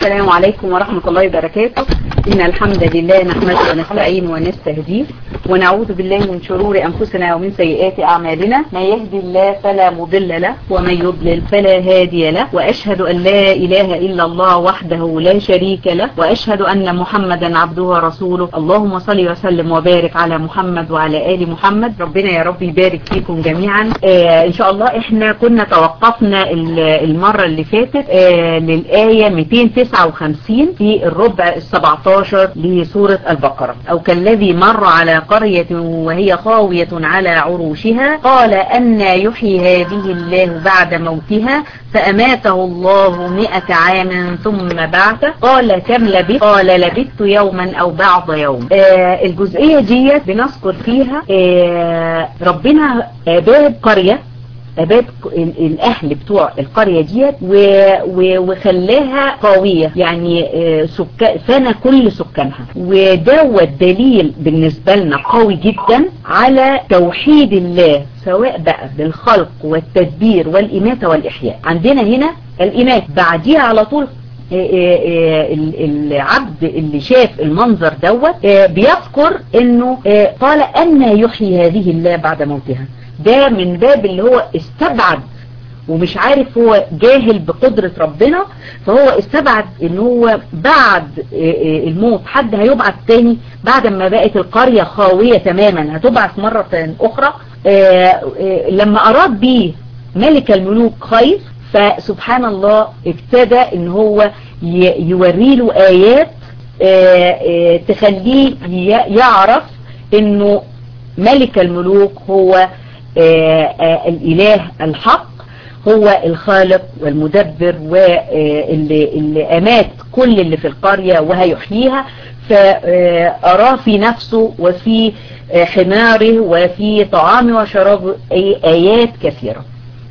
السلام عليكم ورحمة الله وبركاته إن الحمد لله نحمده ونستعين ونستهديه ونعوذ بالله من شرور أنفسنا ومن سيئات أعمالنا ما يهدي الله فلا مضل له ومن يضلل فلا هادي له وأشهد أن لا إله إلا الله وحده لا شريك له وأشهد أن محمدا عبده ورسوله اللهم صل وسلم وبارك على محمد وعلى آل محمد ربنا يا رب يبارك فيكم جميعا آه إن شاء الله إحنا كنا توقفنا المرة اللي فاتت آه للآية 259 في الربع السبعتاشر لسورة البقرة أو كالذي مر على قرية وهي خاوية على عروشها قال أن يحيي هذه الله بعد موتها فأماته الله مئة عام ثم بعثه قال كم لبثت قال لبثت يوما أو بعض يوم آه الجزئية دي بنذكر فيها آه ربنا باب قرية أباد الأهل بتوع القرية ديت وخلاها قوية يعني سكان فنى كل سكانها ودوت دليل بالنسبة لنا قوي جدا على توحيد الله سواء بقى بالخلق والتدبير والإماتة والإحياء عندنا هنا الإماتة بعديها على طول العبد اللي شاف المنظر دوت بيذكر انه قال ان يحيي هذه الله بعد موتها ده من باب اللي هو استبعد ومش عارف هو جاهل بقدرة ربنا فهو استبعد ان هو بعد الموت حد هيبعث تاني بعد ما بقت القرية خاوية تماما هتبعث مرة اخرى لما اراد بيه ملك الملوك خير فسبحان الله ابتدى ان هو يوري له ايات تخليه يعرف انه ملك الملوك هو آآ آآ الإله الحق هو الخالق والمدبر واللي اللي أمات كل اللي في القرية وهيحييها فأراه في نفسه وفي حماره وفي طعامه وشرابه آيات كثيرة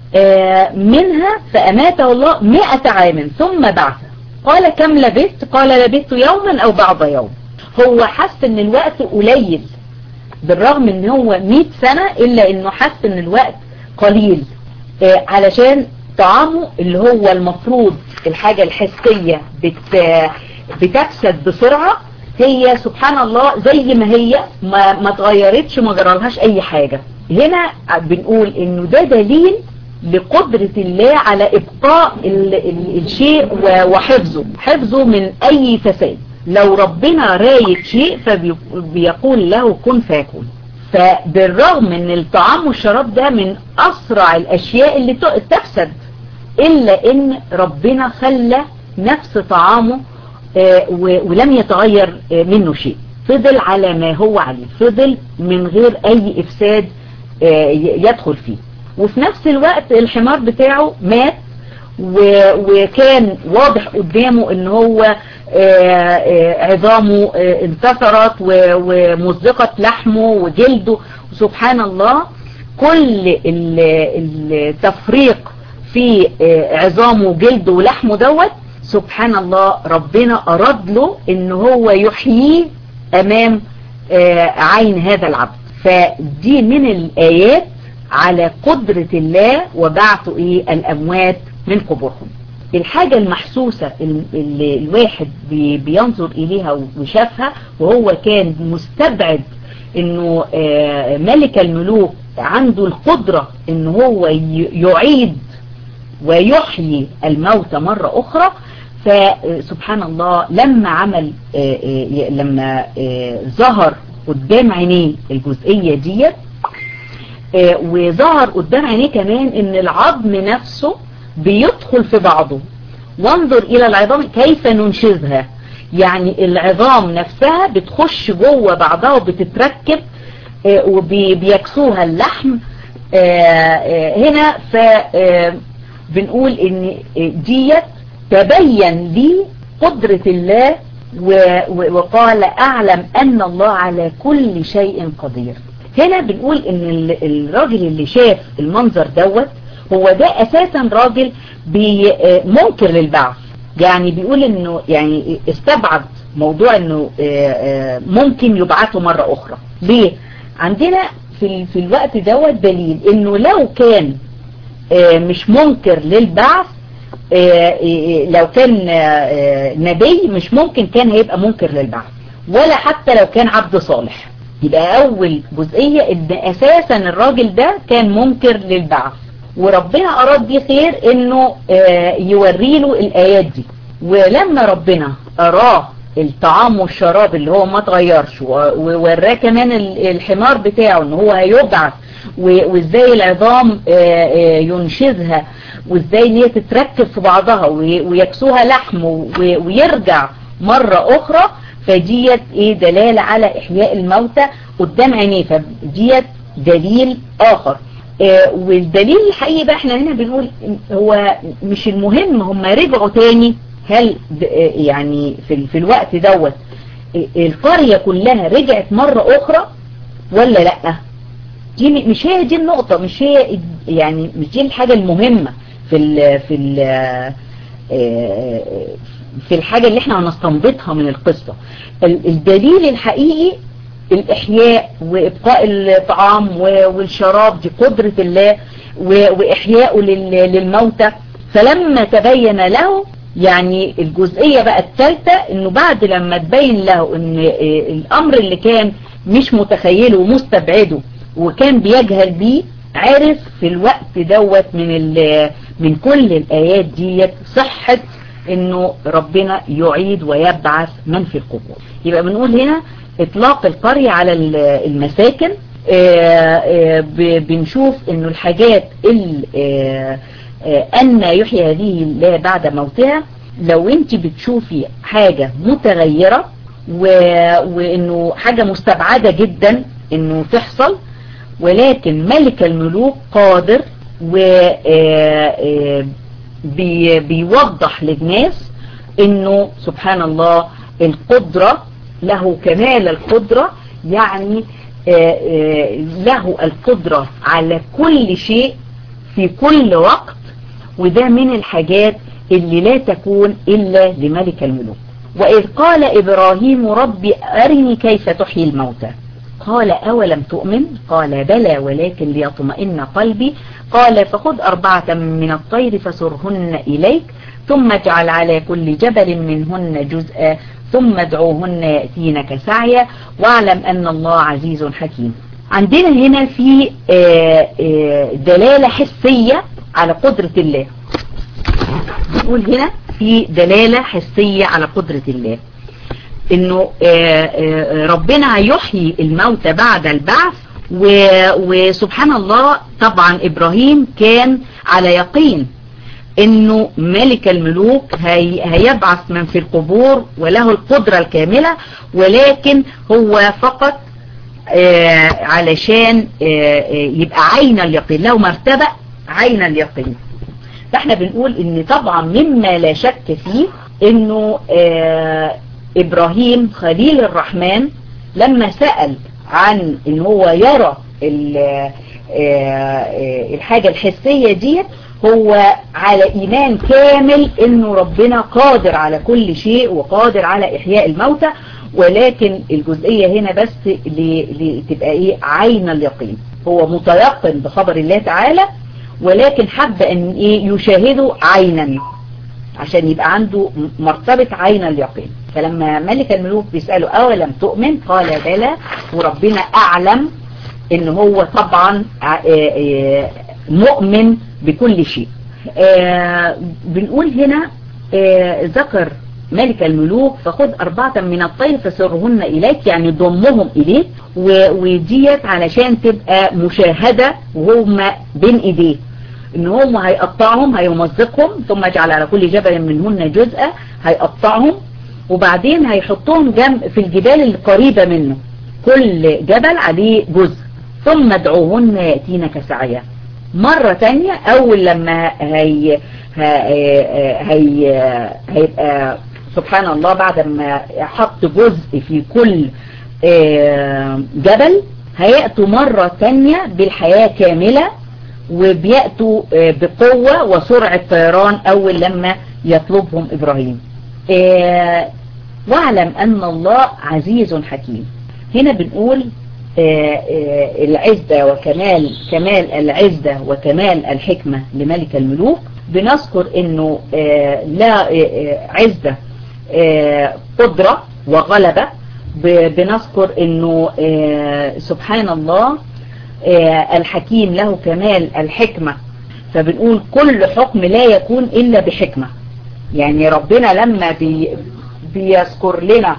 منها فأماته الله مئة عام ثم بعثه قال كم لبثت قال لبثت يوما أو بعض يوم هو حس ان الوقت قليل بالرغم ان هو 100 سنة الا انه حس ان الوقت قليل آه علشان طعامه اللي هو المفروض الحاجة الحسية بت بتفسد بسرعة هي سبحان الله زي ما هي ما, ما تغيرتش ما جرالهاش اي حاجة هنا بنقول انه ده دليل لقدرة الله على ابقاء ال ال الشيء وحفظه حفظه من اي فساد لو ربنا رايد شيء فبيقول له كن فيكون فبالرغم ان الطعام والشراب ده من اسرع الاشياء اللي تفسد الا ان ربنا خلى نفس طعامه ولم يتغير منه شيء فضل على ما هو عليه فضل من غير اي افساد يدخل فيه وفي نفس الوقت الحمار بتاعه مات وكان واضح قدامه ان هو عظامه انتصرت ومزقت لحمه وجلده سبحان الله كل التفريق في عظامه وجلده ولحمه دوت سبحان الله ربنا أراد له ان هو يحييه امام عين هذا العبد فدي من الآيات على قدرة الله وبعث ايه الأموات من قبورهم الحاجة المحسوسة اللي الواحد بينظر إليها وشافها وهو كان مستبعد انه ملك الملوك عنده القدرة ان هو يعيد ويحيي الموت مرة اخرى فسبحان الله لما عمل لما ظهر قدام عينيه الجزئية ديت وظهر قدام عينيه كمان ان العظم نفسه بيدخل في بعضه وانظر الى العظام كيف ننشزها يعني العظام نفسها بتخش جوه بعضها وبتتركب وبيكسوها اللحم هنا فبنقول ان ديت تبين لي قدرة الله وقال اعلم ان الله على كل شيء قدير هنا بنقول ان الراجل اللي شاف المنظر دوت هو ده اساسا راجل منكر للبعث يعني بيقول انه يعني استبعد موضوع انه ممكن يبعثوا مرة اخرى ليه عندنا في, في الوقت دوت دليل انه لو كان مش منكر للبعث لو كان نبي مش ممكن كان هيبقى منكر للبعث ولا حتى لو كان عبد صالح يبقى اول جزئية ان اساسا الراجل ده كان منكر للبعث وربنا اراد بيه خير انه يوري له الايات دي ولما ربنا اراه الطعام والشراب اللي هو ما تغيرش ووراه كمان الحمار بتاعه ان هو هيبعث وازاي العظام ينشزها وازاي ان هي تتركب في بعضها ويكسوها لحم ويرجع مرة اخرى فديت ايه دلالة على احياء الموتى قدام عينيه فديت دليل اخر آه والدليل الحقيقي بقى احنا هنا بنقول هو مش المهم هم رجعوا تاني هل يعني في, في الوقت دوت القرية كلها رجعت مرة اخرى ولا لا دي مش هي دي النقطة مش هي يعني مش دي الحاجة المهمة في ال في ال في الحاجة اللي احنا هنستنبطها من القصة الدليل الحقيقي الإحياء وإبقاء الطعام والشراب دي قدرة الله وإحياءه للموتى فلما تبين له يعني الجزئية بقى الثالثة انه بعد لما تبين له ان الامر اللي كان مش متخيله ومستبعده وكان بيجهل بيه عرف في الوقت دوت من من كل الايات ديت صحة انه ربنا يعيد ويبعث من في القبور يبقى بنقول هنا اطلاق القرية على المساكن بنشوف انه الحاجات ان يحيي هذه الله بعد موتها لو انت بتشوفي حاجة متغيرة وانه حاجة مستبعدة جدا انه تحصل ولكن ملك الملوك قادر و بي بيوضح للناس انه سبحان الله القدرة له كمال القدرة يعني له القدرة على كل شيء في كل وقت وده من الحاجات اللي لا تكون إلا لملك الملوك وإذ قال إبراهيم ربي أرني كيف تحيي الموتى قال أولم تؤمن قال بلى ولكن ليطمئن قلبي قال فخذ أربعة من الطير فسرهن إليك ثم اجعل على كل جبل منهن جزءا ثم ادعوهن يأتينك سعيا واعلم أن الله عزيز حكيم عندنا هنا في دلالة حسية على قدرة الله نقول هنا في دلالة حسية على قدرة الله انه ربنا هيحيي الموتى بعد البعث وسبحان الله طبعا ابراهيم كان على يقين انه ملك الملوك هي هيبعث من في القبور وله القدرة الكاملة ولكن هو فقط علشان يبقى عين اليقين له مرتبة عين اليقين فاحنا بنقول ان طبعا مما لا شك فيه انه ابراهيم خليل الرحمن لما سأل عن ان هو يرى الحاجة الحسية ديت هو على ايمان كامل انه ربنا قادر على كل شيء وقادر على احياء الموتى ولكن الجزئية هنا بس لتبقى ايه عين اليقين هو متيقن بخبر الله تعالى ولكن حب ان ايه يشاهده عينا عشان يبقى عنده مرتبة عين اليقين فلما ملك الملوك بيسأله اولم تؤمن قال بلى وربنا اعلم ان هو طبعا مؤمن بكل شيء بنقول هنا ذكر ملك الملوك فخذ أربعة من الطير فسرهن إليك يعني ضمهم إليك وديت علشان تبقى مشاهدة وهم بين إيديه إن هم هيقطعهم هيمزقهم ثم يجعل على كل جبل منهن جزءا هيقطعهم وبعدين هيحطهم جنب في الجبال القريبة منه كل جبل عليه جزء ثم ادعوهن يأتينك سعيا مرة تانية أول لما هي هي هيبقى سبحان الله بعد ما حط جزء في كل جبل هيأتوا مرة تانية بالحياة كاملة وبيأتوا بقوة وسرعة طيران أول لما يطلبهم إبراهيم واعلم أن الله عزيز حكيم هنا بنقول العزة وكمال كمال العزة وكمال الحكمة لملك الملوك بنذكر انه لا عزة قدرة وغلبة بنذكر انه سبحان الله الحكيم له كمال الحكمة فبنقول كل حكم لا يكون الا بحكمة يعني ربنا لما بي بيذكر لنا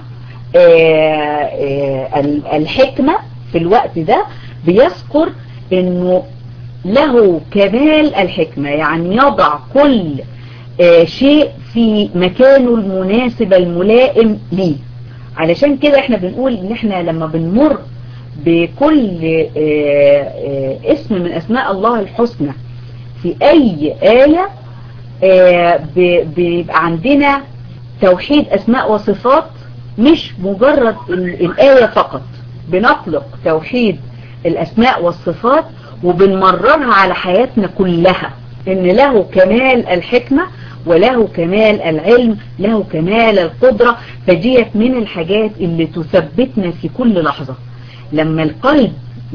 الحكمة في الوقت ده بيذكر انه له كمال الحكمة يعني يضع كل شيء في مكانه المناسب الملائم ليه علشان كده احنا بنقول ان احنا لما بنمر بكل اسم من اسماء الله الحسنى في اي آية بيبقى عندنا توحيد اسماء وصفات مش مجرد الآية فقط بنطلق توحيد الاسماء والصفات وبنمررها على حياتنا كلها ان له كمال الحكمة وله كمال العلم له كمال القدرة فديت من الحاجات اللي تثبتنا في كل لحظة لما القلب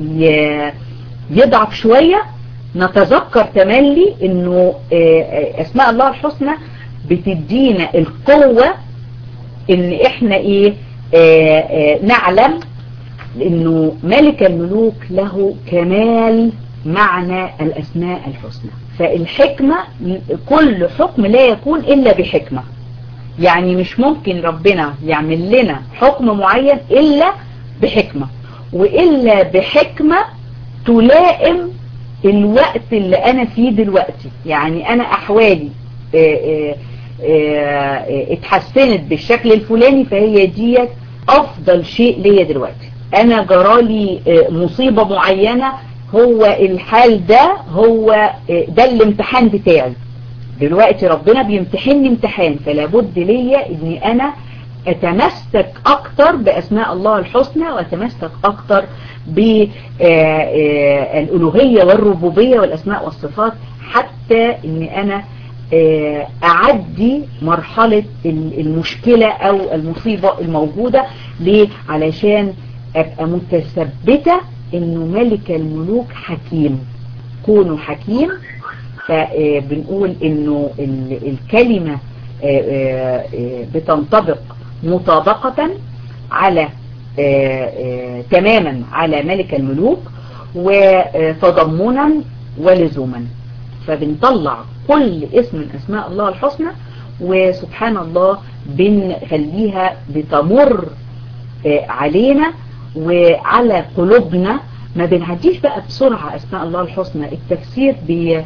يضعف شوية نتذكر تملي انه اسماء الله الحسنى بتدينا القوة ان احنا ايه آآ آآ نعلم انه ملك الملوك له كمال معنى الاسماء الحسنى فالحكمة كل حكم لا يكون الا بحكمة يعني مش ممكن ربنا يعمل لنا حكم معين الا بحكمة والا بحكمة تلائم الوقت اللي انا فيه دلوقتي يعني انا احوالي آآ اتحسنت بالشكل الفلاني فهي ديت افضل شيء ليا دلوقتي انا جرالي مصيبة معينة هو الحال ده هو ده الامتحان بتاعي دلوقتي ربنا بيمتحني امتحان فلا بد ليا اني انا اتمسك اكتر باسماء الله الحسنى واتمسك اكتر بالالوهية والربوبية والاسماء والصفات حتى اني انا اعدي مرحلة المشكلة او المصيبة الموجودة ليه علشان ابقى متثبتة انه ملك الملوك حكيم كونه حكيم فبنقول انه الكلمة بتنطبق مطابقة على تماما على ملك الملوك وتضمنا ولزوما فبنطلع كل اسم من اسماء الله الحسنى وسبحان الله بنخليها بتمر علينا وعلى قلوبنا ما بنعديش بقى بسرعة اسماء الله الحسنى التفسير بي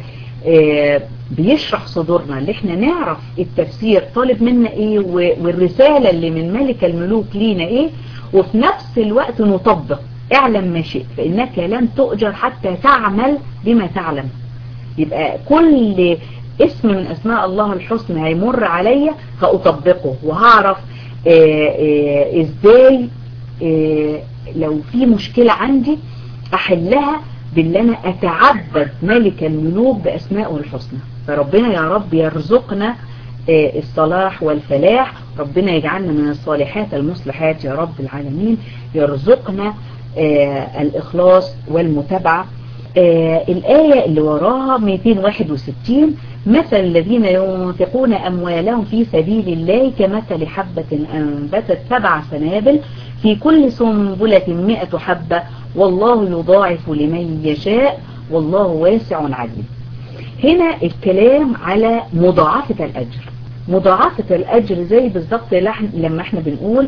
بيشرح صدورنا اللي احنا نعرف التفسير طالب منا ايه والرسالة اللي من ملك الملوك لينا ايه وفي نفس الوقت نطبق اعلم ما شئت فانك لن تؤجر حتى تعمل بما تعلم يبقى كل اسم من اسماء الله الحسنى هيمر عليا هأطبقه وهعرف آآ آآ ازاي آآ لو في مشكلة عندي احلها باللي انا اتعبد ملك الملوك باسمائه الحسنى فربنا يا رب يرزقنا الصلاح والفلاح ربنا يجعلنا من الصالحات المصلحات يا رب العالمين يرزقنا الإخلاص والمتابعة الآية اللي وراها 261 مثل الذين ينفقون أموالهم في سبيل الله كمثل حبة أنبتت سبع سنابل في كل سنبلة مئة حبة والله يضاعف لمن يشاء والله واسع عليم هنا الكلام على مضاعفة الأجر مضاعفة الأجر زي بالظبط لما احنا بنقول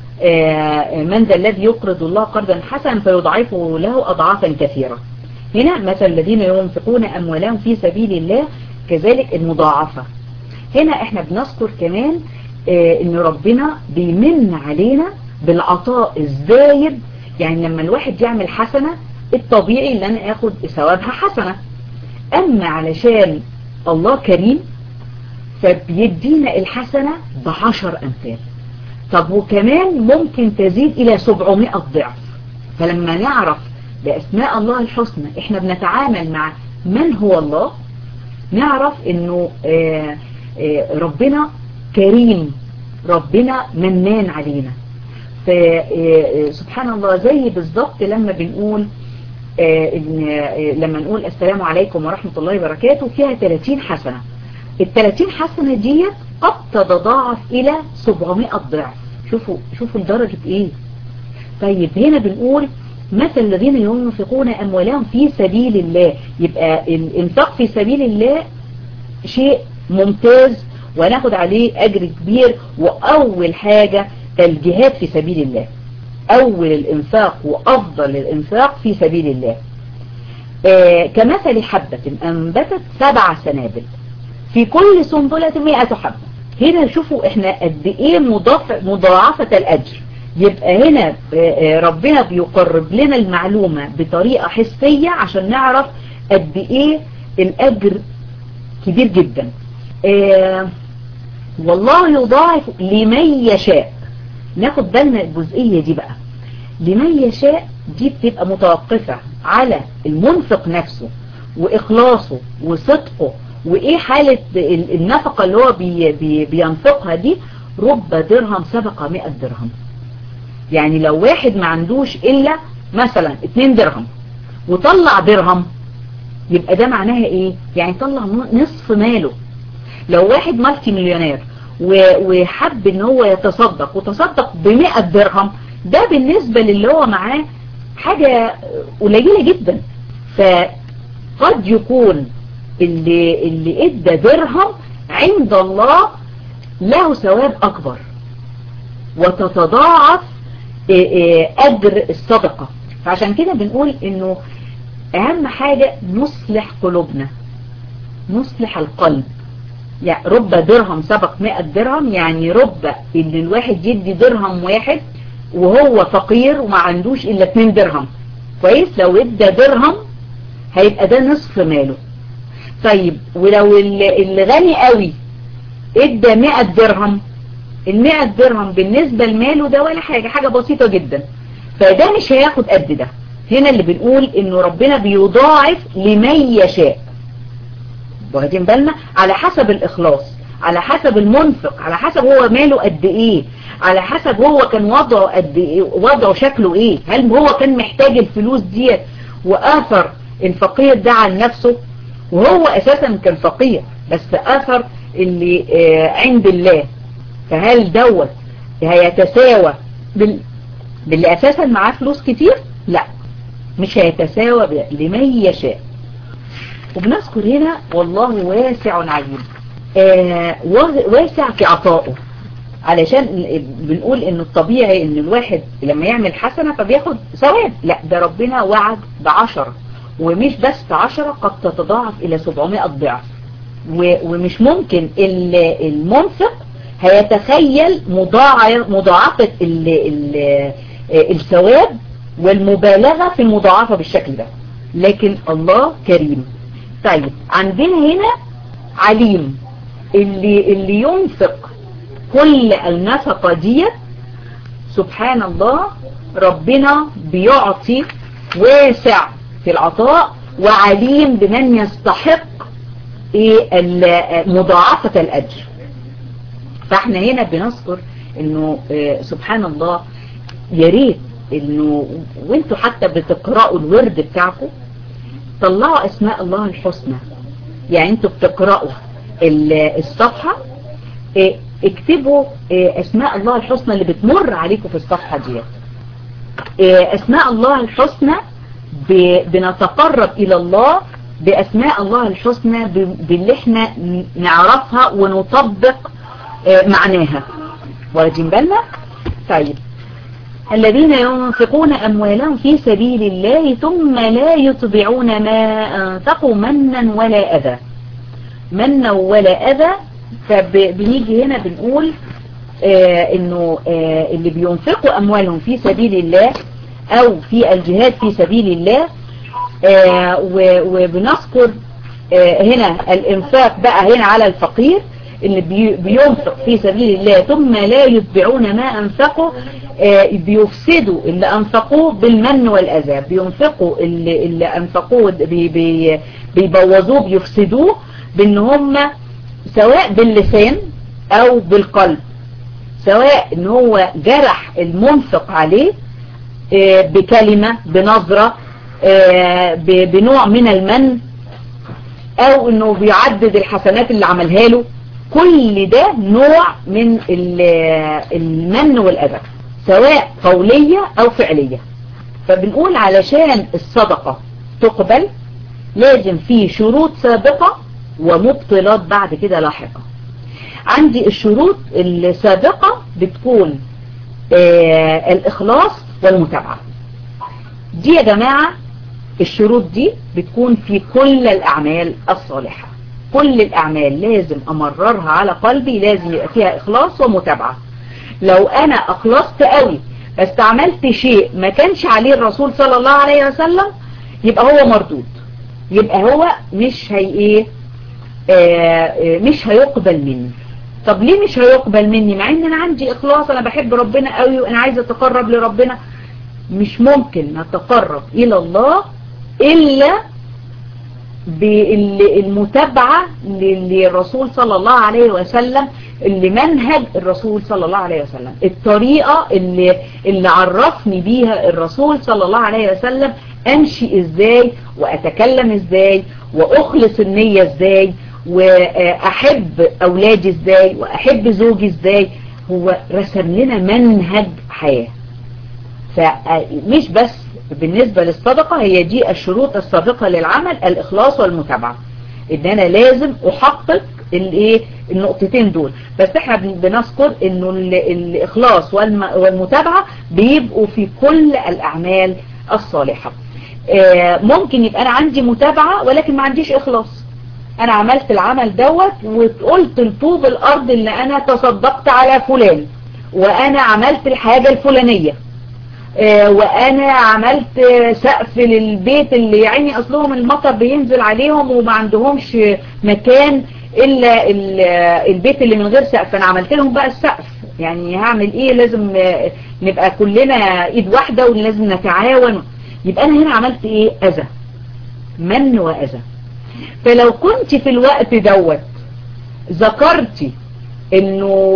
من ذا الذي يقرض الله قرضا حسنا فيضاعفه له أضعافا كثيرة هنا مثل الذين ينفقون أموالهم في سبيل الله كذلك المضاعفة هنا احنا بنذكر كمان ان ربنا بيمن علينا بالعطاء الزايد يعني لما الواحد يعمل حسنة الطبيعي ان انا اخد ثوابها حسنة اما علشان الله كريم فبيدينا الحسنة بعشر امثال طب وكمان ممكن تزيد الى 700 ضعف فلما نعرف باسماء الله الحسنى احنا بنتعامل مع من هو الله نعرف انه آآ آآ ربنا كريم ربنا منان علينا فسبحان الله زي بالظبط لما بنقول إن لما نقول السلام عليكم ورحمة الله وبركاته فيها 30 حسنة ال 30 حسنة دي قد تتضاعف الى 700 ضعف شوفوا شوفوا لدرجة ايه طيب هنا بنقول مثل الذين ينفقون اموالهم في سبيل الله يبقى الانفاق في سبيل الله شيء ممتاز وناخد عليه اجر كبير واول حاجة الجهاد في سبيل الله اول الانفاق وافضل الانفاق في سبيل الله آه كمثل حبة انبتت سبع سنابل في كل سنبلة مئة حبة هنا شوفوا احنا قد ايه مضاعفة الاجر يبقى هنا ربنا بيقرب لنا المعلومة بطريقة حسية عشان نعرف قد ايه الاجر كبير جدا اه والله يضاعف لمن يشاء ناخد بالنا الجزئية دي بقى لمن يشاء دي بتبقى متوقفة على المنفق نفسه واخلاصه وصدقه وايه حالة النفقة اللي هو بي بي بينفقها دي رب درهم سبق 100 درهم يعني لو واحد ما عندوش الا مثلا 2 درهم وطلع درهم يبقى ده معناها ايه يعني طلع نصف ماله لو واحد مالتي مليونير وحب ان هو يتصدق وتصدق ب 100 درهم ده بالنسبة للي هو معاه حاجة قليلة جدا فقد يكون اللي, اللي ادى درهم عند الله له ثواب اكبر وتتضاعف اجر الصدقة فعشان كده بنقول انه اهم حاجة نصلح قلوبنا نصلح القلب يعني رب درهم سبق 100 درهم يعني رب ان الواحد يدي درهم واحد وهو فقير وما عندوش الا 2 درهم كويس لو ادى درهم هيبقى ده نصف ماله طيب ولو اللي غني قوي ادى 100 درهم ال 100 درهم بالنسبة لماله ده ولا حاجة حاجة بسيطة جدا فده مش هياخد قد ده هنا اللي بنقول انه ربنا بيضاعف لمن يشاء واخدين بالنا على حسب الاخلاص على حسب المنفق على حسب هو ماله قد ايه على حسب هو كان وضعه قد ايه وضعه شكله ايه هل هو كان محتاج الفلوس ديت واثر الفقير ده عن نفسه وهو اساسا كان فقير بس اثر اللي آه عند الله فهل دوت هيتساوى بال... باللي اساسا معاه فلوس كتير لا مش هيتساوى لمن يشاء وبنذكر هنا والله واسع عليم آه واسع في عطائه علشان بنقول ان الطبيعي ان الواحد لما يعمل حسنة فبياخد ثواب لا ده ربنا وعد بعشرة ومش بس عشرة قد تتضاعف الى 700 ضعف ومش ممكن المنفق هيتخيل مضاعفة الثواب والمبالغة في المضاعفة بالشكل ده لكن الله كريم طيب عندنا هنا عليم اللي, اللي ينفق كل النفقة دي سبحان الله ربنا بيعطي واسع في العطاء وعليم بمن يستحق مضاعفة الأجر فاحنا هنا بنذكر انه سبحان الله يا ريت انه وانتوا حتى بتقرأوا الورد بتاعكم طلعوا اسماء الله الحسنى يعني انتوا بتقرأوا الصفحة اكتبوا اسماء الله الحسنى اللي بتمر عليكم في الصفحة دي اسماء الله الحسنى بنتقرب الى الله باسماء الله الحسنى باللي احنا نعرفها ونطبق معناها واخدين بالنا طيب الذين ينفقون أموالهم في سبيل الله ثم لا يتبعون ما أنفقوا منا ولا أذى منا ولا أذى فبنيجي هنا بنقول آه انه آه اللي بينفقوا أموالهم في سبيل الله أو في الجهاد في سبيل الله آه وبنذكر هنا الإنفاق بقى هنا على الفقير اللي بينفق في سبيل الله ثم لا يتبعون ما أنفقوا بيفسدوا اللي أنفقوه بالمن والأذى بينفقوا اللي, اللي أنفقوه بي بي بيبوظوه بيفسدوه بأن هم سواء باللسان أو بالقلب سواء ان هو جرح المنفق عليه بكلمة بنظرة بنوع من المن او انه بيعدد الحسنات اللي عملها له كل ده نوع من المن والاذى سواء قولية او فعلية فبنقول علشان الصدقة تقبل لازم في شروط سابقة ومبطلات بعد كده لاحقة عندي الشروط السابقة بتكون آه الإخلاص والمتابعة دي يا جماعة الشروط دي بتكون في كل الأعمال الصالحة كل الأعمال لازم أمررها على قلبي لازم يبقى فيها إخلاص ومتابعة لو أنا أخلصت قوي بس عملت شيء ما كانش عليه الرسول صلى الله عليه وسلم يبقى هو مردود يبقى هو مش هي ايه آه مش هيقبل مني طب ليه مش هيقبل مني مع ان انا عندي اخلاص انا بحب ربنا قوي وانا عايزه اتقرب لربنا مش ممكن نتقرب الى الله الا بالمتابعة للرسول صلى الله عليه وسلم اللي منهج الرسول صلى الله عليه وسلم الطريقة اللي, اللي عرفني بيها الرسول صلى الله عليه وسلم امشي ازاي واتكلم ازاي واخلص النية ازاي واحب اولادي ازاي واحب زوجي ازاي هو رسم لنا منهج حياة فمش بس بالنسبة للصدقة هي دي الشروط السابقة للعمل الإخلاص والمتابعة إن أنا لازم أحقق الايه النقطتين دول بس احنا بنذكر انه الإخلاص والمتابعة بيبقوا في كل الأعمال الصالحة ممكن يبقى أنا عندي متابعة ولكن ما عنديش إخلاص أنا عملت العمل دوت وقلت لطوب الأرض اللي أنا تصدقت على فلان وأنا عملت الحاجة الفلانية وانا عملت سقف للبيت اللي يعني اصلهم المطر بينزل عليهم وما عندهمش مكان الا البيت اللي من غير سقف انا عملت لهم بقى السقف يعني هعمل ايه لازم نبقى كلنا ايد واحدة ولازم نتعاون يبقى انا هنا عملت ايه اذى من واذى فلو كنت في الوقت دوت ذكرتي انه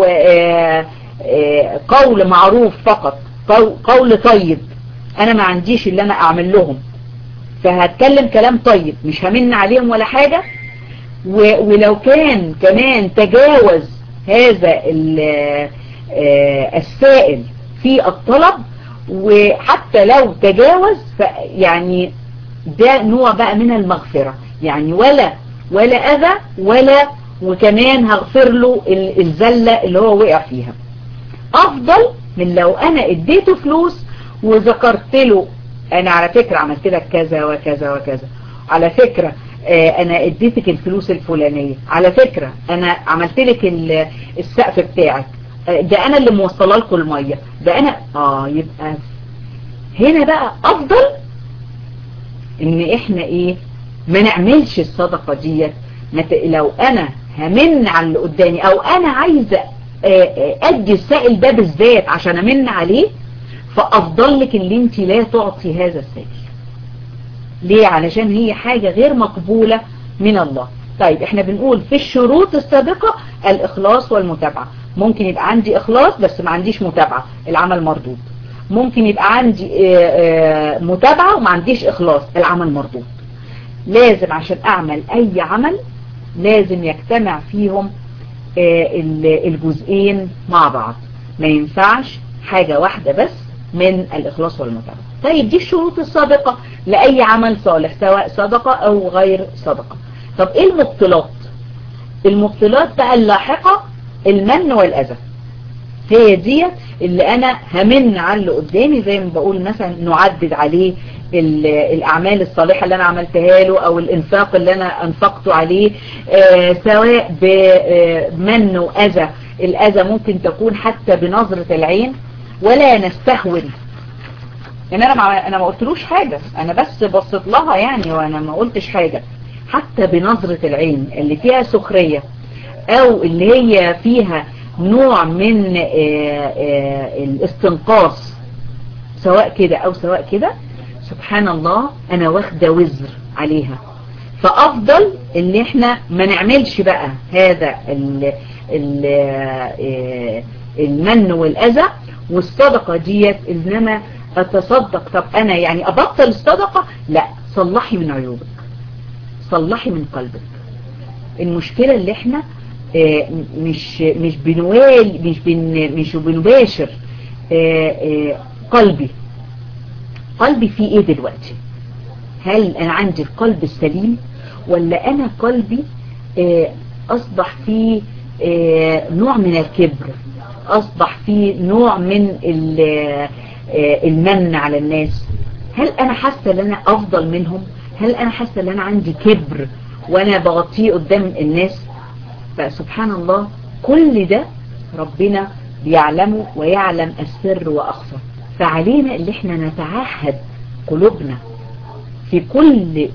قول معروف فقط قول طيب انا ما عنديش اللي انا اعمل لهم فهتكلم كلام طيب مش همن عليهم ولا حاجة ولو كان كمان تجاوز هذا السائل في الطلب وحتى لو تجاوز يعني ده نوع بقى من المغفرة يعني ولا ولا اذى ولا وكمان هغفر له الزلة اللي هو وقع فيها افضل من لو انا اديته فلوس وذكرت له انا على فكرة عملت لك كذا وكذا وكذا على فكرة اه انا اديتك الفلوس الفلانية على فكرة انا عملت لك السقف بتاعك اه ده انا اللي موصله لكم المية ده انا اه يبقى هنا بقى افضل ان احنا ايه ما نعملش الصدقة ديت لو انا همن على اللي قدامي او انا عايزة ادي السائل ده بالذات عشان امن عليه فافضل لك اللي انت لا تعطي هذا السائل ليه علشان هي حاجة غير مقبولة من الله طيب احنا بنقول في الشروط السابقة الاخلاص والمتابعة ممكن يبقى عندي اخلاص بس ما عنديش متابعة العمل مردود ممكن يبقى عندي متابعة وما عنديش اخلاص العمل مردود لازم عشان اعمل اي عمل لازم يجتمع فيهم الجزئين مع بعض ما ينفعش حاجة واحدة بس من الإخلاص والمتابعة طيب دي الشروط السابقة لأي عمل صالح سواء صدقة أو غير صدقة طب إيه المبطلات المبطلات بقى اللاحقة المن والأذى هي دي اللي أنا همن على اللي قدامي زي ما بقول مثلا نعدد عليه الأعمال الصالحة اللي أنا عملتها له أو الإنفاق اللي أنا أنفقته عليه آه سواء بمن وأذى الأذى ممكن تكون حتى بنظرة العين ولا نستهون يعني أنا ما أنا ما قلتلوش حاجة أنا بس بصيت لها يعني وأنا ما قلتش حاجة حتى بنظرة العين اللي فيها سخرية أو اللي هي فيها نوع من آه آه الاستنقاص سواء كده أو سواء كده سبحان الله انا واخدة وزر عليها فافضل ان احنا ما نعملش بقى هذا ال ال المن والاذى والصدقة ديت انما اتصدق طب انا يعني ابطل الصدقة لا صلحي من عيوبك صلحي من قلبك المشكلة اللي احنا اه مش مش بنوال مش بن مش بنباشر اه قلبي قلبي فيه ايه دلوقتي هل انا عندي القلب السليم ولا انا قلبي اصبح فيه نوع من الكبر اصبح فيه نوع من المن على الناس هل انا حاسة ان انا افضل منهم هل انا حاسة ان انا عندي كبر وانا بغطيه قدام الناس فسبحان الله كل ده ربنا بيعلمه ويعلم السر واخفى فعلينا اللي احنا نتعهد قلوبنا في كل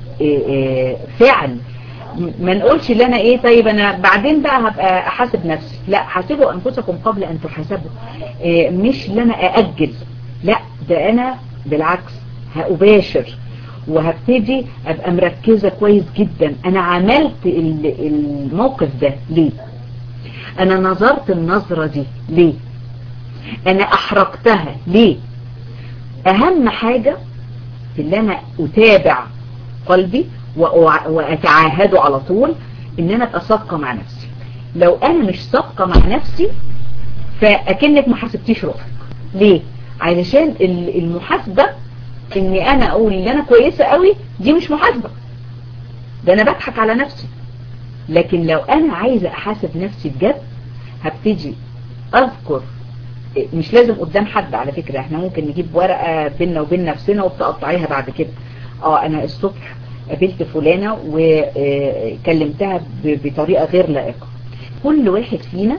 فعل ما نقولش اللي انا ايه طيب انا بعدين بقى هبقى احاسب نفسي لا حاسبوا انفسكم قبل ان تحاسبوا مش اللي انا ااجل لا ده انا بالعكس هأباشر وهبتدي ابقى مركزة كويس جدا انا عملت الموقف ده ليه انا نظرت النظرة دي ليه انا احرقتها ليه اهم حاجة في اللي انا اتابع قلبي واتعاهده على طول ان انا ابقى صادقة مع نفسي لو انا مش صادقة مع نفسي فاكنك ما حاسبتيش روحك ليه علشان المحاسبة اني انا اقول ان انا كويسة قوي دي مش محاسبة ده انا بضحك على نفسي لكن لو انا عايزة احاسب نفسي بجد هبتدي اذكر مش لازم قدام حد على فكرة احنا ممكن نجيب ورقة بيننا وبين نفسنا وبتقطعيها بعد كده اه انا الصبح قابلت فلانة وكلمتها بطريقة غير لائقة كل واحد فينا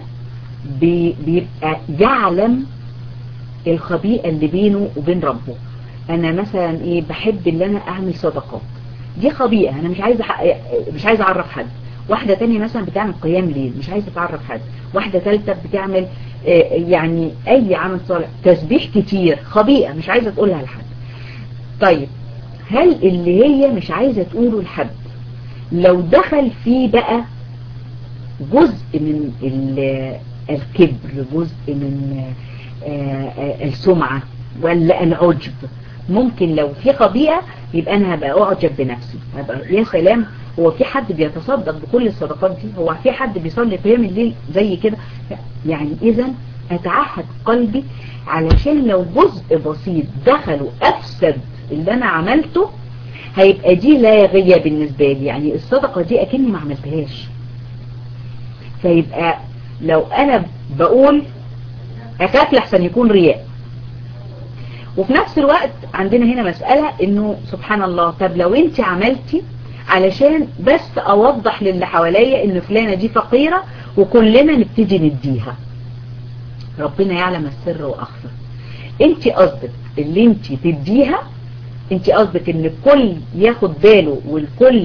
بيبقى يعلم الخبيئة اللي بينه وبين ربه انا مثلا ايه بحب ان انا اعمل صدقات دي خبيئة انا مش عايزة مش عايزة اعرف حد واحدة تانية مثلا بتعمل قيام ليل مش عايزة تعرف حد واحدة ثالثة بتعمل يعني اي عمل صالح تسبيح كتير خبيئة مش عايزة تقولها لحد طيب هل اللي هي مش عايزة تقوله لحد لو دخل فيه بقى جزء من الكبر جزء من السمعة ولا العجب ممكن لو في خبيئة يبقى انا هبقى اعجب بنفسي هبقى يا سلام هو في حد بيتصدق بكل الصدقات دي هو في حد بيصلي قيام الليل زي كده يعني اذا اتعهد قلبي علشان لو جزء بسيط دخل وافسد اللي انا عملته هيبقى دي لاغية بالنسبة لي يعني الصدقة دي اكني ما عملتهاش فيبقى لو انا بقول اخاف لحسن يكون رياء وفي نفس الوقت عندنا هنا مسألة انه سبحان الله طب لو انت عملتي علشان بس اوضح للي حواليا ان فلانة دي فقيرة وكلنا نبتدي نديها ربنا يعلم السر واخفى انت قصدك اللي انت تديها انت قصدك ان الكل ياخد باله والكل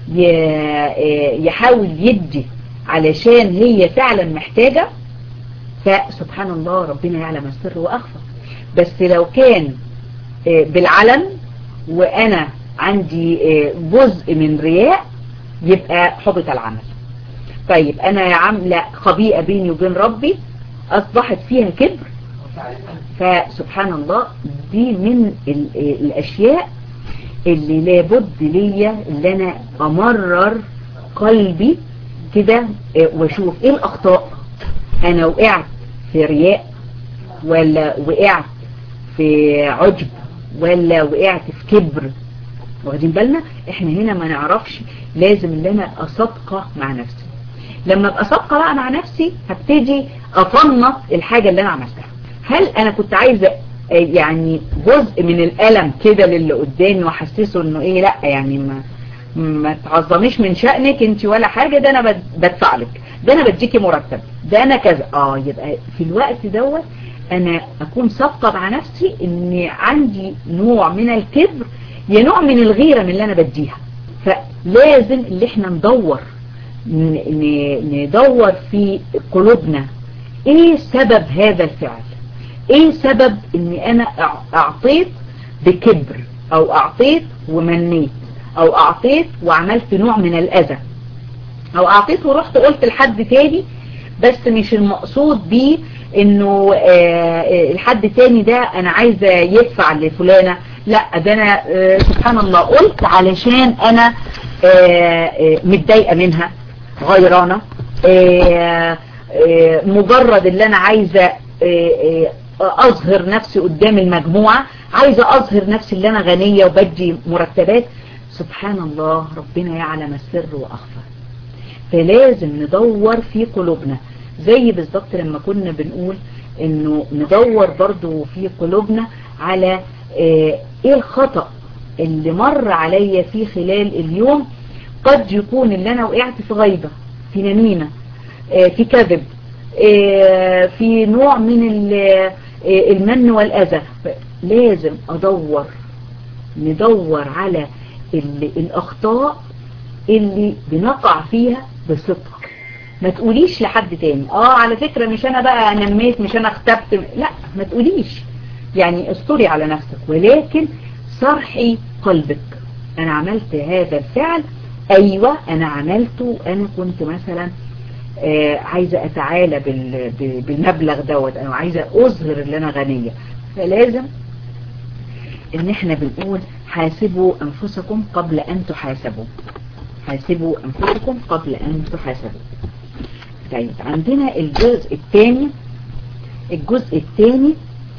يحاول يدي علشان هي فعلا محتاجة فسبحان الله ربنا يعلم السر واخفى بس لو كان بالعلن وانا عندي جزء من رياء يبقى حبط العمل طيب انا عاملة خبيئة بيني وبين ربي اصبحت فيها كبر فسبحان الله دي من الاشياء اللي لابد ليا اللي انا امرر قلبي كده واشوف ايه الاخطاء انا وقعت في رياء ولا وقعت في عجب ولا وقعت في كبر واخدين بالنا احنا هنا ما نعرفش لازم ان انا اصدقه مع نفسي لما ابقى صادقه بقى مع نفسي هبتدي افنط الحاجة اللي انا عملتها هل انا كنت عايزة يعني جزء من الالم كده للي قدامي واحسسه انه ايه لا يعني ما ما تعظميش من شأنك انت ولا حاجة ده انا بدفع لك ده انا بديكي مرتب ده انا كذا اه يبقى في الوقت دوت انا اكون صادقة مع نفسي ان عندي نوع من الكبر يا نوع من الغيرة من اللي انا بديها فلازم اللي احنا ندور ندور في قلوبنا ايه سبب هذا الفعل ايه سبب اني انا اعطيت بكبر او اعطيت ومنيت او اعطيت وعملت نوع من الاذى او اعطيت ورحت قلت لحد تاني بس مش المقصود بيه انه آه الحد تاني ده انا عايزة يدفع لفلانة لا ده انا آه سبحان الله قلت علشان انا آه متضايقة منها غيرانة آه، آه، مجرد اللي انا عايزة آه، آه، اظهر نفسي قدام المجموعة عايزة اظهر نفسي اللي انا غنية وبدي مرتبات سبحان الله ربنا يعلم السر واخفى فلازم ندور في قلوبنا زي بالظبط لما كنا بنقول انه ندور برضو في قلوبنا على آه، ايه الخطأ اللي مر عليا في خلال اليوم قد يكون اللي انا وقعت في غيبة في نميمة آه، في كذب آه، في نوع من ال- آه، المن والأذى لازم أدور ندور على ال- الأخطاء اللي بنقع فيها بصدق ما تقوليش لحد تاني اه على فكرة مش انا بقى نميت مش انا اختبت لا ما تقوليش يعني استري على نفسك ولكن صرحي قلبك انا عملت هذا الفعل ايوه انا عملته انا كنت مثلا آه عايزة اتعالى بال- ب- بالمبلغ دوت انا عايزة اظهر ان انا غنية فلازم ان احنا بنقول حاسبوا انفسكم قبل ان تحاسبوا حاسبوا انفسكم قبل ان تحاسبوا طيب عندنا الجزء الثاني الجزء الثاني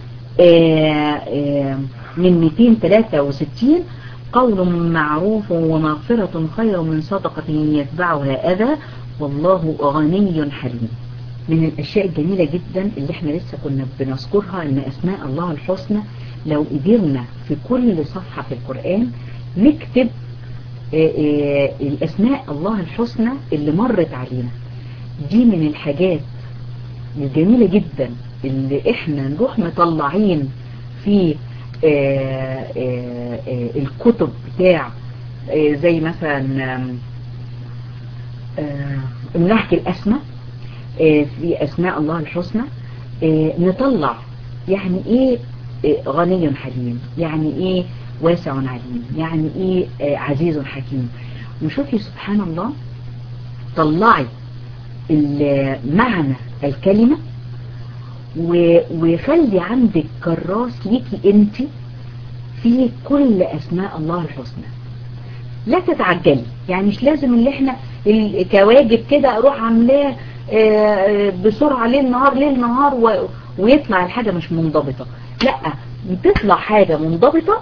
من 263 قول معروف ومغفرة خير من صدقة يتبعها أذى والله غني حليم من الأشياء الجميلة جدا اللي احنا لسه كنا بنذكرها ان أسماء الله الحسنى لو قدرنا في كل صفحة في القرآن نكتب آه، آه، الأسماء الله الحسنى اللي مرت علينا دي من الحاجات الجميلة جدا اللي احنا نروح مطلعين في آه، آه، آه، الكتب بتاع آه، زي مثلا آم، آه، النهج الأسمى آه، في أسماء الله الحسنى آه، نطلع يعني ايه آه، غني حليم يعني ايه واسع عليم يعني ايه آه، عزيز حكيم وشوفي سبحان الله طلعي ال- معنى الكلمة و- وخلي عندك كراس ليكي انت في كل اسماء الله الحسنى لا تتعجلي يعني مش لازم اللي احنا ال- كواجب كده اروح عاملاه آه، بسرعة ليل نهار ليل نهار و- ويطلع الحاجة مش منضبطة لا بتطلع حاجة منضبطة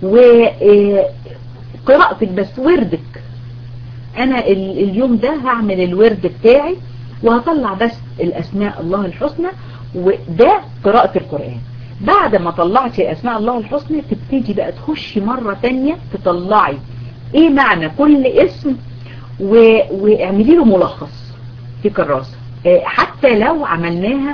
وقراءتك بس وردك انا ال- اليوم ده هعمل الورد بتاعي وهطلع بس الاسماء الله الحسنى وده قراءة القرآن بعد ما طلعتي اسماء الله الحسنى تبتدي بقى تخشي مرة تانية تطلعي ايه معنى كل اسم و... واعملي له ملخص في كراسة آه، حتى لو عملناها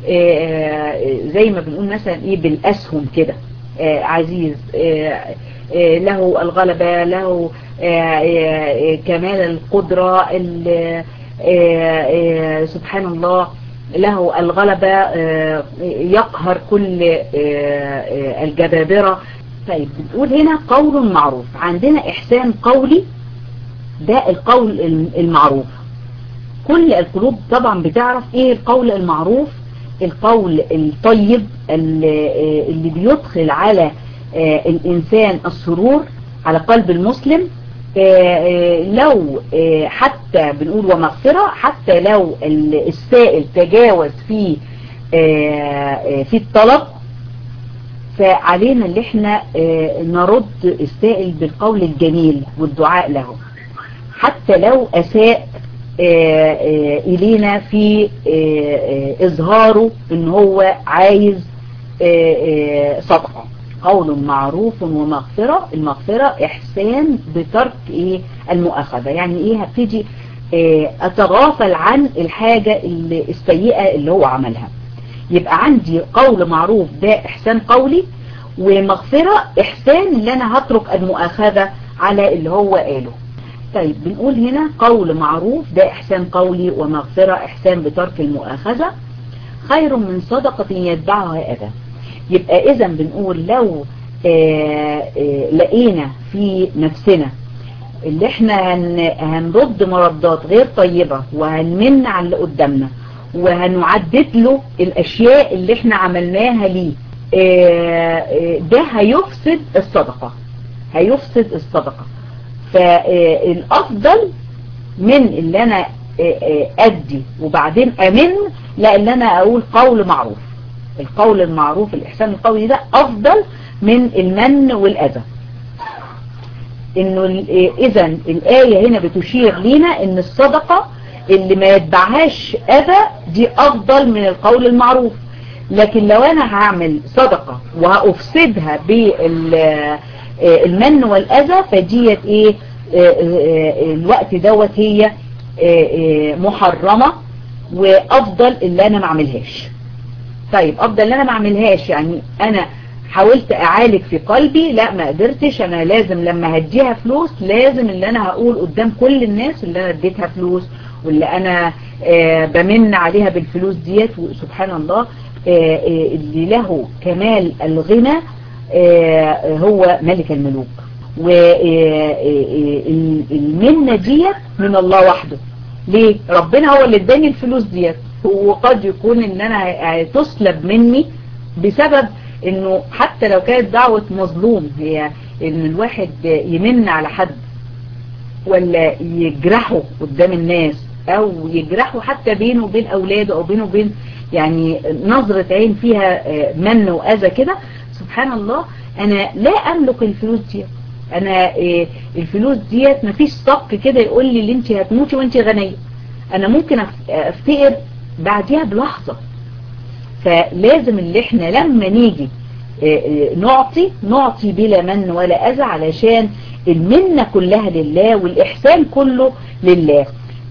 آه، زي ما بنقول مثلا ايه بالاسهم كده آه، عزيز آه، آه، له الغلبة له آه، آه، كمال القدرة ال- آه، آه، سبحان الله له الغلبة آه، يقهر كل آه، آه، الجبابرة طيب بتقول هنا قول معروف عندنا إحسان قولي ده القول المعروف كل القلوب طبعا بتعرف ايه القول المعروف القول الطيب اللي اللي بيدخل على آه، الإنسان السرور على قلب المسلم آه، آه، لو آه، حتى بنقول ومغفرة حتى لو ال- السائل تجاوز في آه، آه، في الطلب فعلينا اللي احنا آه، نرد السائل بالقول الجميل والدعاء له حتى لو أساء آه، آه، إلينا في آه، آه، إظهاره إن هو عايز آه، آه، صدقة قول معروف ومغفرة المغفرة إحسان بترك إيه المؤاخذة يعني إيه هبتدي آه، أتغافل عن الحاجة اللي- السيئة اللي هو عملها يبقى عندي قول معروف ده إحسان قولي ومغفرة إحسان اللي أنا هترك المؤاخذة على اللي هو قاله طيب بنقول هنا قول معروف ده إحسان قولي ومغفرة إحسان بترك المؤاخذة خير من صدقة يتبعها أذى يبقى إذا بنقول لو آه، آه، لقينا في نفسنا اللي احنا هن هنرد مردات غير طيبة وهنمن على اللي قدامنا وهنعدد له الاشياء اللي احنا عملناها ليه آه، آه، ده هيفسد الصدقة هيفسد الصدقة فالافضل من اللي انا ادي وبعدين امن لا ان انا اقول قول معروف القول المعروف الاحسان القولي ده افضل من المن والاذى انه اذا الاية هنا بتشير لنا ان الصدقة اللي ما يتبعهاش اذى دي افضل من القول المعروف لكن لو انا هعمل صدقة وهأفسدها بالمن والاذى فديت ايه الوقت دوت هي محرمة وافضل اللي انا ما اعملهاش طيب افضل اللي انا ما اعملهاش يعني انا حاولت اعالج في قلبي لا ما قدرتش انا لازم لما هديها فلوس لازم اللي انا هقول قدام كل الناس اللي انا اديتها فلوس واللي انا آه بمن عليها بالفلوس ديت سبحان الله آه اللي له كمال الغنى آه هو ملك الملوك والمنة ديت من الله وحده ليه ربنا هو اللي اداني الفلوس ديت وقد يكون ان انا تسلب مني بسبب انه حتى لو كانت دعوة مظلوم هي ان الواحد يمن على حد ولا يجرحه قدام الناس او يجرحه حتى بينه وبين اولاده او بينه وبين يعني نظرة عين فيها من واذى كده سبحان الله انا لا املك الفلوس دي انا الفلوس ديت مفيش صك كده يقول لي اللي انت هتموتي وانت غنية انا ممكن افتقر بعديها بلحظة فلازم اللي احنا لما نيجي نعطي نعطي بلا من ولا اذى علشان المنة كلها لله والاحسان كله لله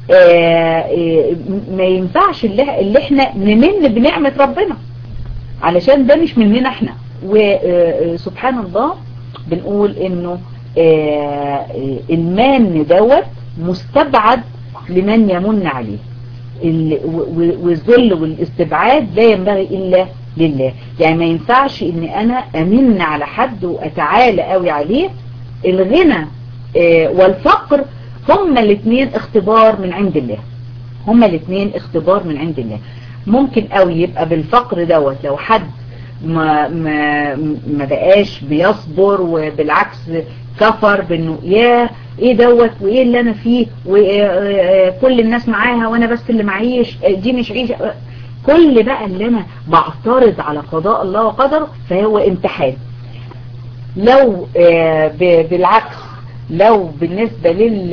ما ينفعش اللي احنا نمن بنعمة ربنا علشان ده مش مننا احنا وسبحان الله بنقول انه المان دوت مستبعد لمن يمن عليه والذل والاستبعاد لا ينبغي إلا لله يعني ما ينفعش ان انا امن على حد واتعالى قوي عليه الغنى والفقر هما الاثنين اختبار من عند الله هما الاثنين اختبار من عند الله ممكن قوي يبقى بالفقر دوت لو حد ما, ما, ما بقاش بيصبر وبالعكس كفر بانه يا ايه دوت وايه اللي انا فيه وكل الناس معاها وانا بس اللي معيش دي مش عيشة كل بقى اللي انا بعترض على قضاء الله وقدره فهو امتحان لو بالعكس لو بالنسبة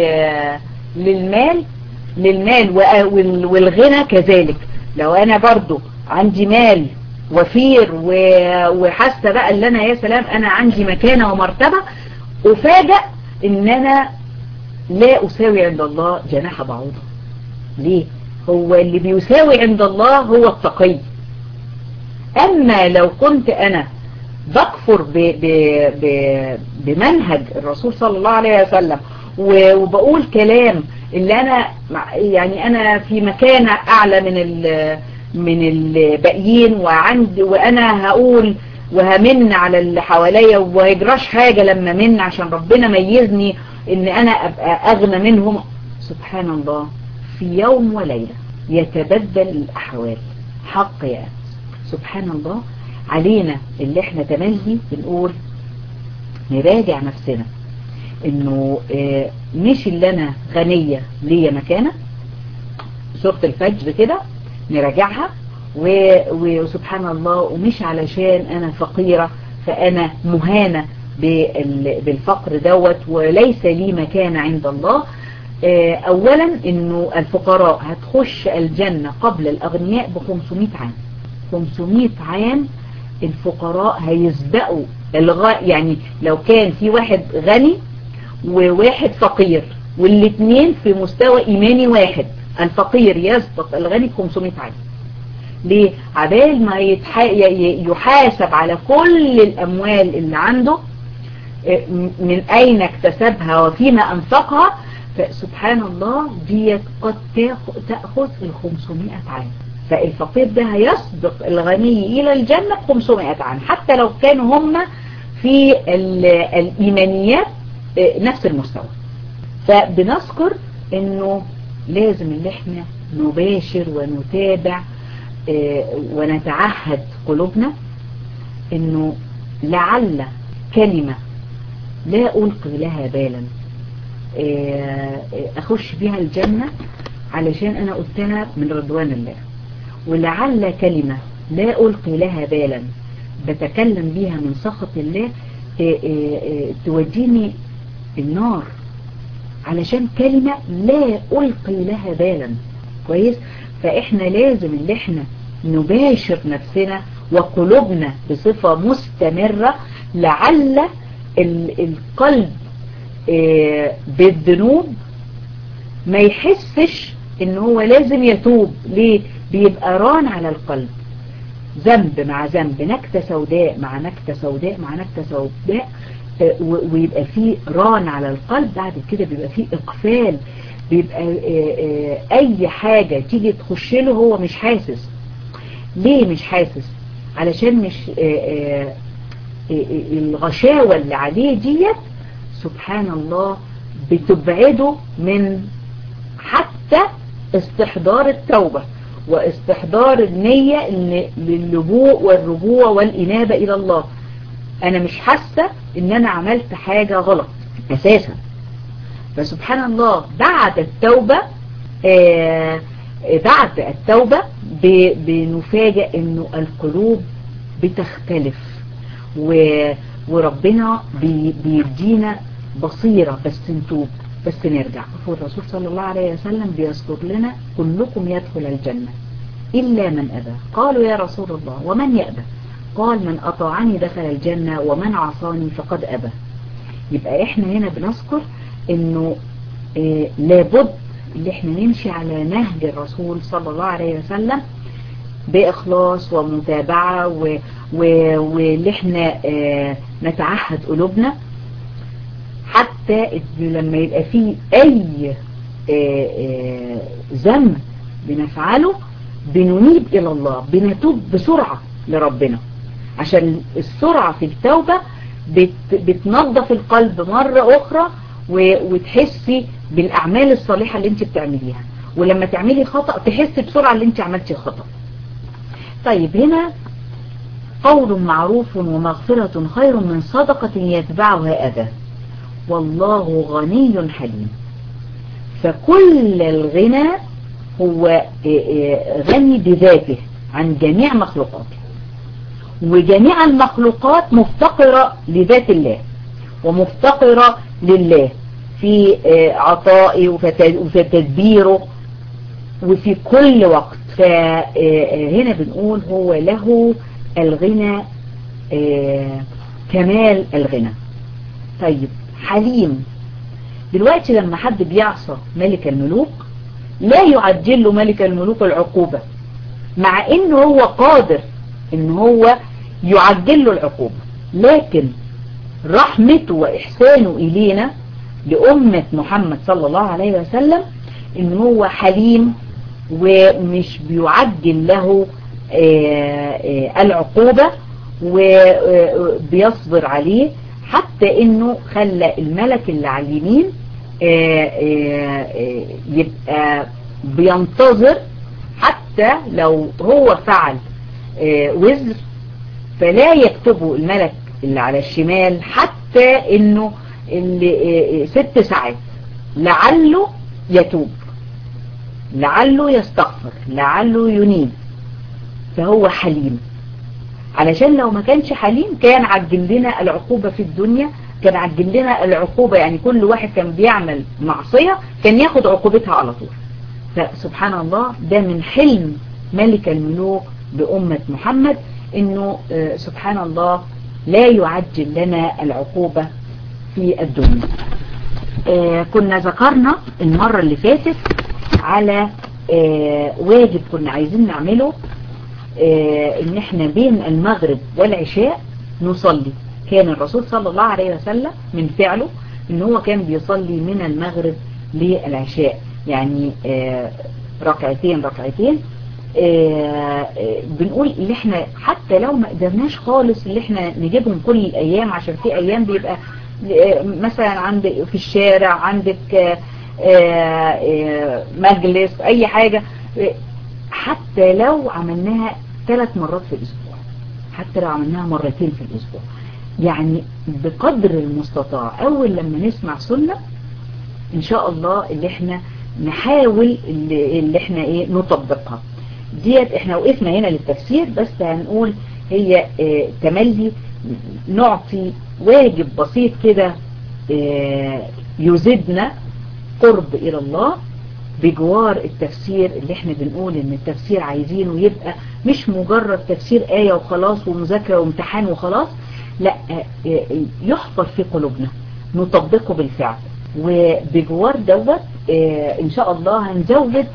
للمال للمال والغنى كذلك لو انا برضو عندي مال وفير وحاسه بقى اللي انا يا سلام انا عندي مكانة ومرتبة افاجأ ان انا لا اساوي عند الله جناح بعوضة ليه هو اللي بيساوي عند الله هو التقي اما لو كنت انا بكفر ب ب ب بمنهج الرسول صلى الله عليه وسلم وبقول كلام اللي انا يعني انا في مكانة اعلى من ال من الباقيين وعند وانا هقول وهمن على اللي حواليا وهيجراش حاجة لما من عشان ربنا ميزني ان انا ابقى اغنى منهم سبحان الله في يوم وليلة يتبدل الاحوال حق يا سبحان الله علينا اللي احنا تملي بنقول نراجع نفسنا انه اه مش اللي انا غنية ليا مكانة سورة الفجر كده نراجعها وسبحان الله ومش علشان انا فقيرة فانا مهانة بالفقر دوت وليس لي مكان عند الله اه اولا انه الفقراء هتخش الجنة قبل الاغنياء ب 500 عام 500 عام الفقراء هيسبقوا الغ... يعني لو كان في واحد غني وواحد فقير والاثنين في مستوى ايماني واحد الفقير يسبق الغني 500 عام ليه عبال ما يتح... يحاسب على كل الاموال اللي عنده من اين اكتسبها وفيما انفقها فسبحان الله ديت قد تأخذ ال 500 عام فالفقير ده هيسبق الغني الى الجنة 500 عام حتى لو كانوا هم في الايمانيات نفس المستوى فبنذكر انه لازم ان احنا نباشر ونتابع ونتعهد قلوبنا انه لعل كلمة لا ألقي لها بالا أخش بها الجنة علشان انا قلتها من رضوان الله ولعل كلمة لا ألقي لها بالا بتكلم بيها من سخط الله إيه إيه إيه توديني النار علشان كلمة لا ألقي لها بالا كويس فإحنا لازم اللي إحنا نباشر نفسنا وقلوبنا بصفة مستمرة لعل القلب بالذنوب ما يحسش ان هو لازم يتوب ليه بيبقى ران على القلب ذنب مع ذنب نكتة سوداء مع نكتة سوداء مع نكتة سوداء ويبقى فيه ران على القلب بعد كده بيبقى فيه اقفال بيبقى اي حاجة تيجي تخش له هو مش حاسس ليه مش حاسس علشان مش الغشاوة اللي عليه ديت سبحان الله بتبعده من حتى استحضار التوبة واستحضار النية للجوء والرجوع والإنابة إلى الله أنا مش حاسة إن أنا عملت حاجة غلط أساسا فسبحان الله بعد التوبة آه بعد التوبة بنفاجأ إنه القلوب بتختلف وربنا بيدينا بصيرة بس نتوب بس نرجع والرسول صلى الله عليه وسلم بيذكر لنا كلكم يدخل الجنة إلا من أبى قالوا يا رسول الله ومن يأبى قال من أطاعني دخل الجنة ومن عصاني فقد أبى يبقى احنا هنا بنذكر انه اه لابد اللي احنا نمشي على نهج الرسول صلى الله عليه وسلم بإخلاص ومتابعة واللي احنا اه نتعهد قلوبنا حتى لما يبقى فيه اي ذنب بنفعله بننيب الى الله بنتوب بسرعة لربنا عشان السرعة في التوبة بت بتنظف القلب مرة اخرى وتحسي بالاعمال الصالحة اللي انت بتعمليها ولما تعملي خطأ تحسي بسرعة اللي انت عملتي خطأ طيب هنا قول معروف ومغفرة خير من صدقة يتبعها أذى والله غني حليم فكل الغنى هو غني بذاته عن جميع مخلوقاته وجميع المخلوقات مفتقرة لذات الله ومفتقرة لله في عطائه وفي تدبيره وفي كل وقت فهنا بنقول هو له الغنى كمال الغنى طيب حليم دلوقتي لما حد بيعصى ملك الملوك لا يعجل له ملك الملوك العقوبة مع انه هو قادر ان هو يعجل له العقوبة لكن رحمته واحسانه الينا لأمة محمد صلى الله عليه وسلم ان هو حليم ومش بيعجل له العقوبة وبيصبر عليه حتى انه خلى الملك اللي على اليمين يبقى بينتظر حتى لو هو فعل وزر فلا يكتبه الملك اللي على الشمال حتى انه اللي ست ساعات لعله يتوب لعله يستغفر لعله ينيب فهو حليم علشان لو ما كانش حليم كان عجل لنا العقوبة في الدنيا كان عجل لنا العقوبة يعني كل واحد كان بيعمل معصية كان ياخد عقوبتها على طول فسبحان الله ده من حلم ملك الملوك بأمة محمد انه سبحان الله لا يعجل لنا العقوبة في الدنيا كنا ذكرنا المرة اللي فاتت على واجب كنا عايزين نعمله ان احنا بين المغرب والعشاء نصلي كان الرسول صلى الله عليه وسلم من فعله ان هو كان بيصلي من المغرب للعشاء يعني ركعتين ركعتين بنقول اللي احنا حتى لو ما قدرناش خالص اللي احنا نجيبهم كل الايام عشان في ايام بيبقى مثلا عندك في الشارع عندك مجلس اي حاجة حتى لو عملناها ثلاث مرات في الاسبوع حتى لو عملناها مرتين في الاسبوع يعني بقدر المستطاع اول لما نسمع سنة ان شاء الله اللي احنا نحاول اللي, اللي احنا ايه نطبقها ديت احنا وقفنا هنا للتفسير بس هنقول هي اه تملي نعطي واجب بسيط كده اه يزيدنا قرب الى الله بجوار التفسير اللي احنا بنقول ان التفسير عايزينه يبقى مش مجرد تفسير آية وخلاص ومذاكرة وامتحان وخلاص لا يحفر في قلوبنا نطبقه بالفعل وبجوار دوت ان شاء الله هنزود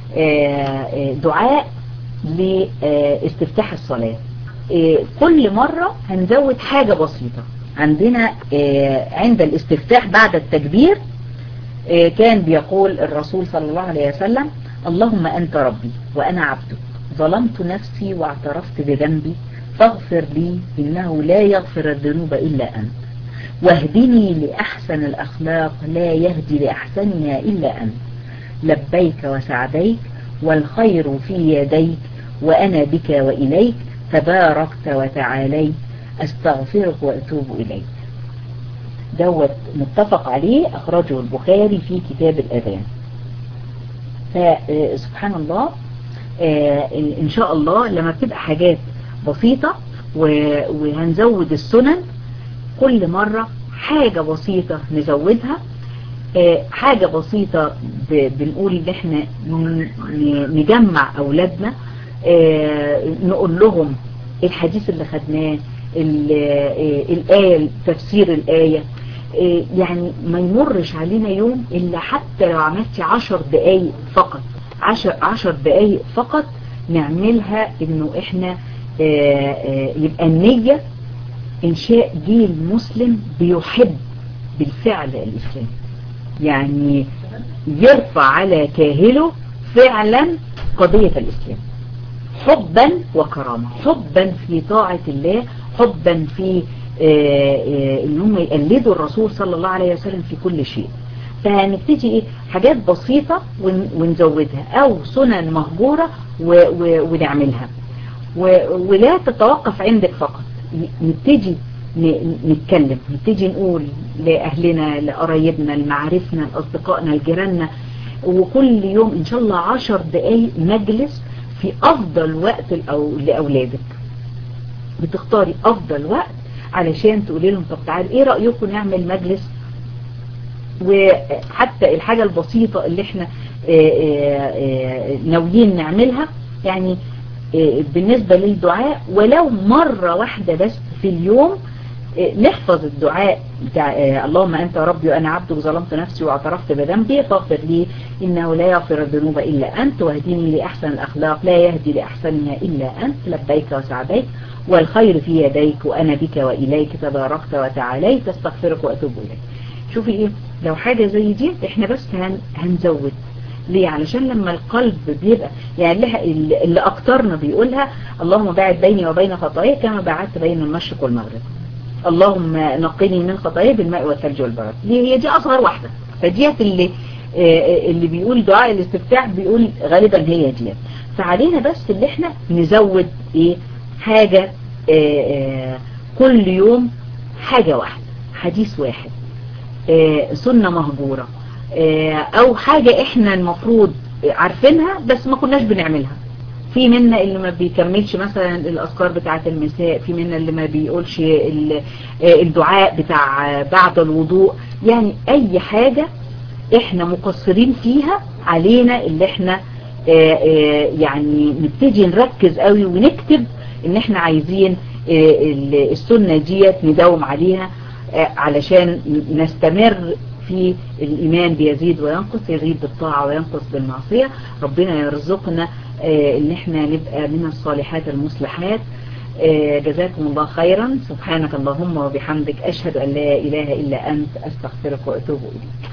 دعاء لاستفتاح الصلاة كل مرة هنزود حاجة بسيطة عندنا عند الاستفتاح بعد التكبير كان بيقول الرسول صلى الله عليه وسلم اللهم أنت ربي وأنا عبدك ظلمت نفسي واعترفت بذنبي فاغفر لي إنه لا يغفر الذنوب إلا أنت واهدني لأحسن الأخلاق لا يهدي لأحسنها إلا أنت لبيك وسعديك والخير في يديك وأنا بك وإليك تباركت وتعاليت أستغفرك وأتوب إليك دوت متفق عليه أخرجه البخاري في كتاب الأذان فسبحان الله إن شاء الله لما بتبقى حاجات بسيطة وهنزود السنن كل مرة حاجة بسيطة نزودها حاجة بسيطة بنقول ان احنا نجمع اولادنا نقول لهم الحديث اللي خدناه الآية تفسير الآية يعني ما يمرش علينا يوم إلا حتى لو عملتي عشر دقايق فقط عشر, عشر دقايق فقط نعملها انه احنا يبقى النية انشاء جيل مسلم بيحب بالفعل الاسلام يعني يرفع على كاهله فعلا قضية الاسلام حبا وكرامة حبا في طاعة الله حبا في ان هم يقلدوا الرسول صلى الله عليه وسلم في كل شيء فهنبتدي ايه حاجات بسيطة ونزودها او سنن مهجورة ونعملها ولا تتوقف عندك فقط نبتدي نتكلم نبتدي نقول لأهلنا لقرايبنا لمعارفنا لأصدقائنا لجيراننا وكل يوم إن شاء الله عشر دقايق نجلس في أفضل وقت لأولادك بتختاري أفضل وقت علشان تقولي لهم طب تعالوا إيه رأيكم نعمل مجلس وحتى الحاجة البسيطة اللي احنا ناويين نعملها يعني بالنسبة للدعاء ولو مرة واحدة بس في اليوم نحفظ الدعاء بتاع اللهم أنت ربي وأنا عبدك ظلمت نفسي واعترفت بذنبي فاغفر لي إنه لا يغفر الذنوب إلا أنت واهدني لأحسن الأخلاق لا يهدي لأحسنها إلا أنت لبيك وسعديك والخير في يديك وأنا بك وإليك تباركت وتعاليت استغفرك وأتوب إليك شوفي إيه لو حاجة زي دي إحنا بس هن هنزود ليه علشان لما القلب بيبقى يعني اللي أكترنا بيقولها اللهم باعد بيني وبين خطاياي كما باعدت بين المشرق والمغرب اللهم نقني من خطاياي بالماء والثلج والبرد ليه هي دي أصغر واحدة فديت اللي اللي بيقول دعاء الاستفتاح بيقول غالبا هي ديت فعلينا بس اللي احنا نزود ايه حاجة اه اه كل يوم حاجة واحدة حديث واحد اه سنة مهجورة او حاجة احنا المفروض عارفينها بس ما كناش بنعملها في منا اللي ما بيكملش مثلا الاذكار بتاعة المساء في منا اللي ما بيقولش الدعاء بتاع بعد الوضوء يعني اي حاجة احنا مقصرين فيها علينا اللي احنا يعني نبتدي نركز قوي ونكتب ان احنا عايزين السنة ديت نداوم عليها علشان نستمر في الإيمان بيزيد وينقص يزيد بالطاعة وينقص بالمعصية ربنا يرزقنا ان احنا نبقى من الصالحات المصلحات جزاكم الله خيرا سبحانك اللهم وبحمدك أشهد أن لا إله إلا أنت أستغفرك وأتوب إليك